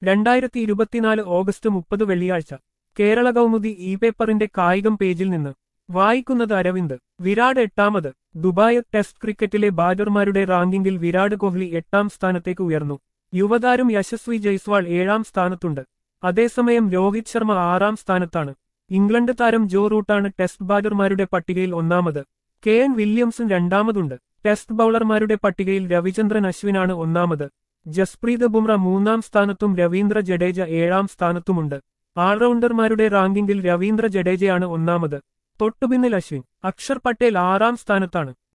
രണ്ടായിരത്തി ഇരുപത്തിനാല് ഓഗസ്റ്റ് മുപ്പത് വെള്ളിയാഴ്ച കേരള കൗമുദി ഇ പേപ്പറിന്റെ കായികം പേജിൽ നിന്ന് വായിക്കുന്നത് അരവിന്ദ് വിരാട് എട്ടാമത് ദുബായ് ടെസ്റ്റ് ക്രിക്കറ്റിലെ ബാറ്റർമാരുടെ റാങ്കിങ്ങിൽ വിരാട് കോഹ്ലി എട്ടാം സ്ഥാനത്തേക്ക് ഉയർന്നു യുവതാരം യശസ്വി ജയ്സ്വാൾ ഏഴാം സ്ഥാനത്തുണ്ട് അതേസമയം രോഹിത് ശർമ്മ ആറാം സ്ഥാനത്താണ് ഇംഗ്ലണ്ട് താരം ജോ റൂട്ടാണ് ടെസ്റ്റ് ബാറ്റർമാരുടെ പട്ടികയിൽ ഒന്നാമത് കെ എൻ വില്യംസൺ രണ്ടാമതുണ്ട് ടെസ്റ്റ് ബൌളർമാരുടെ പട്ടികയിൽ രവിചന്ദ്രൻ അശ്വിനാണ് ഒന്നാമത് ജസ്പ്രീത് ബുംറ മൂന്നാം സ്ഥാനത്തും രവീന്ദ്ര ജഡേജ ഏഴാം സ്ഥാനത്തുമുണ്ട് ആൾറൗണ്ടർമാരുടെ റാങ്കിങ്ങിൽ രവീന്ദ്ര ജഡേജയാണ് ഒന്നാമത് തൊട്ടുപിന്നിൽ അശ്വിൻ അക്ഷർ പട്ടേൽ ആറാം സ്ഥാനത്താണ്